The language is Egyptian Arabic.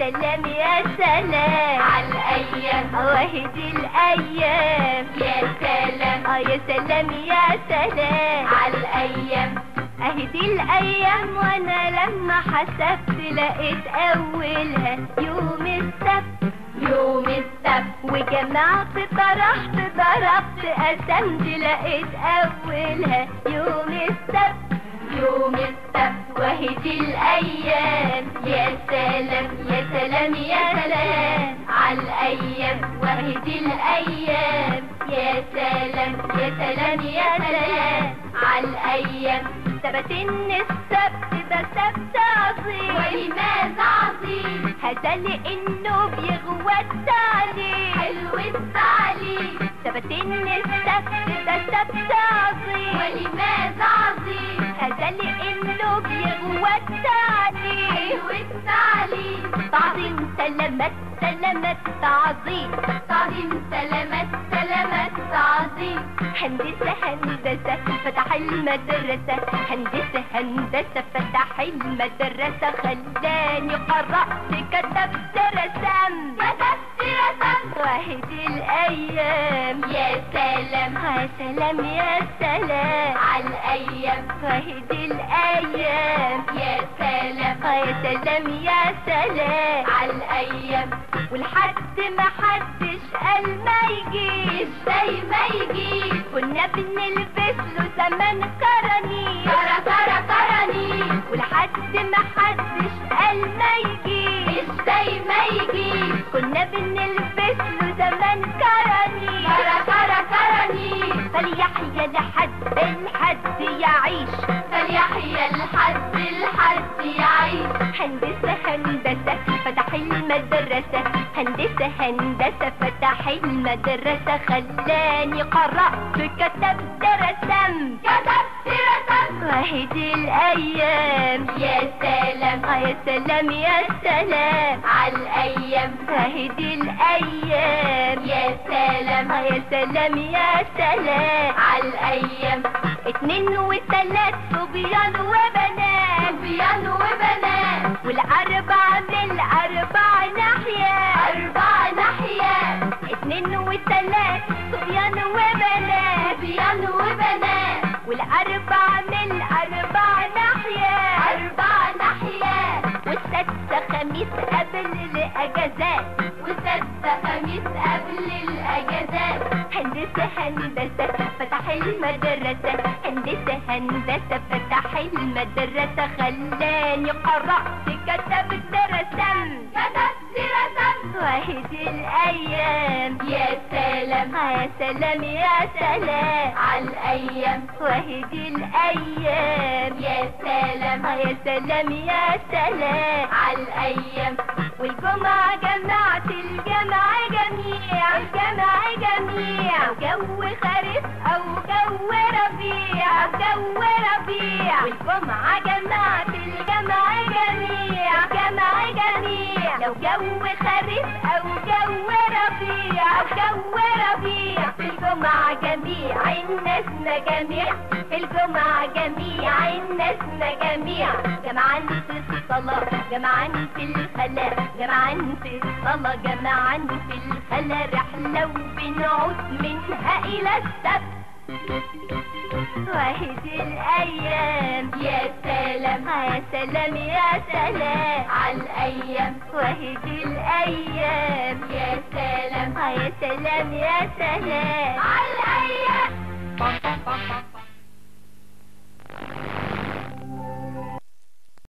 سلام يا سلام عالايام وهدي الايام يا سلام اه يا سلام يا سلام عالايام اهدي الايام وانا لما حسبت لقيت اولها يوم السبت يوم السبت وجمعت طرحت ضربت قسمت لقيت اولها يوم السبت يوم السبت وهدي الايام يا سلام يا سلام يا سلام عالايام وهدي الايام يا سلام يا سلام يا سلام عالايام ثبت ان السبت ده سبت عظيم ولماذا عظيم هذا لانه بيغوى التعليم حلو التعليم ثبت ان السبت ده سبت عظيم ولماذا عظيم هذا لانه بيغوى التعليم حلو التعليم تعظيم سلامات سلامات تعظيم تعظيم سلامات سلامات تعظيم هندسة هندسة فتح المدرسة هندسة هندسة فتح المدرسة خلاني قرأت كتبت رسم كتبت رسم واحد الأيام يا سلام يا سلام يا سلام عالايام واحد الأيام يا سلام يا سلام يا سلام عالايام ولحد ما حدش قال ما يجيش ازاي ما يجيش كنا بنلبس له زمان كرانيش كرا كرا كرني ولحد ما حدش قال ما يجيش ازاي ما يجيش كنا بنلبس له زمان كرانيش كرا كرا كرني فليحيى لحد الحد يعيش فليحيى الحد الحد يعيش هندسة هندسة فتح المدرسة هندسة هندسة فتح المدرسة خلاني قرأت كتبت رسم كتبت رسم واحد الأيام يا سلام آه يا سلام يا سلام عالايام واحد الأيام يا سلام آه يا سلام يا سلام عالايام اتنين وتلات صبيان وبنات صبيان وبنات والأربع من الأربع ناحية أربع ناحيات اتنين وتلات صبيان وبنات صبيان وبنات والأربع من الأربع ناحية أربع ناحيات والستة خميس قبل الأجازات وستة خميس قبل الأجازات هندسة هندسة فتح المدرسة هندسة هندسة فتح المدرسة خلاني قرأت كتبت رسم كتبت رسم واحد الأيام يا سلام يا سلام يا سلام عالايام واحد الأيام يا سلام يا سلام يا سلام عالايام والجمعة جمعت الجمع جميع الجمع جميع جو خريف أو جو ربيع جو ربيع والجمعة جمعت الجمع جميع جمع جميع لو جو خريف أو جو ربيع جو ربيع في الجمعة جميع الناس جميع في الجمعة جميع الناس جميع جمعان في الصلاة جمعان في الخلاء جمعان في الصلاة جمعان في الخلاء رحلة وبنعود منها إلى السبت واحد الأيام يا سلام يا سلام يا سلام عالايام واحد الأيام يا سلام يا سلام يا سلام عالايام